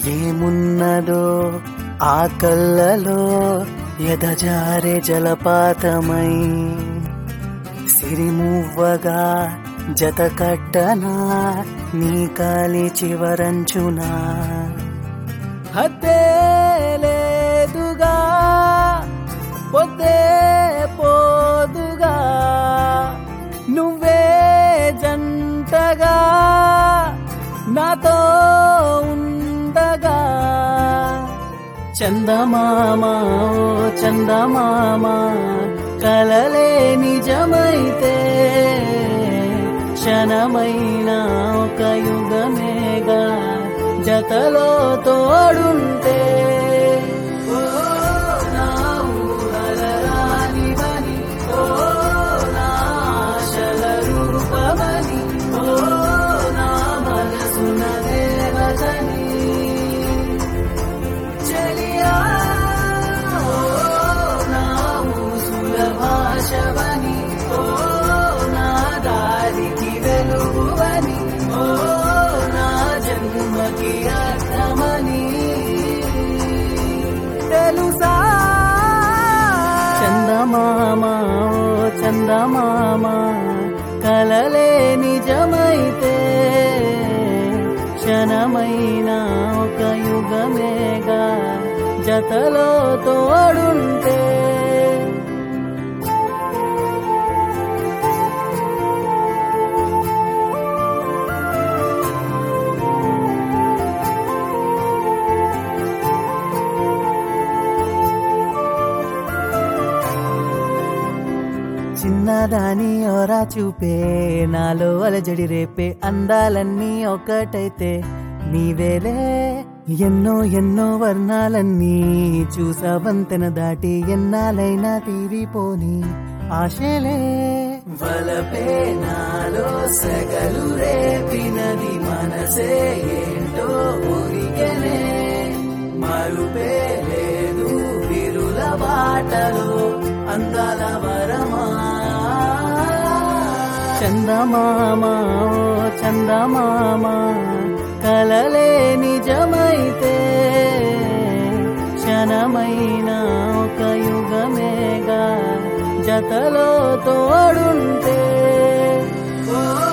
ఏమున్నదో ఆ కళ్ళలో ఎదజారే జలపాతమై సిరిమువ్వగా జత కట్టనా నీ కాలి చివరంచునా హద్దే లేదుగా పొద్దే పోదుగా నువ్వే జంటగా నాతో ఉండగా చందమామ ఓ చందమామ కలలే నిజమైతే క్షణమైన ఒక యుగమేగా జతలో తోడుంటే ఓ నా ఊహలరానివని, ఓ నా ఆశల రూపమని, ఓ నా మనసున దేవతని చెలియా ఓ నా ఊసుల భాషవని ఓ నా దారికి వెలుగువని ఓ నా జన్మకి అర్థమని తెలుసా చందమామ ఓ చందమామ కలలే నిజమైతే క్షణమైన ఒక యుగమేగా జతలో తోడుంటే చిన్నదాని ఓరా చూపే నాలో అలజడి రేపే అందాలన్నీ ఒకటైతే నీవేలే ఎన్నో ఎన్నో వర్ణాలన్నీ చూసా వంతెన దాటి ఎన్నాలైనా తీరిపోని ఆశలే వలపే నాలో సగలు రేపినది మనసే ఏంటో ఊరికెనే మరుపే లేదు విరుల బాటలో అందాల వరమా చందమామ ఓ చందమామ కలలే నిజమైతే క్షణమైన ఒక యుగమేగా జతలో తోడుంటే ఓ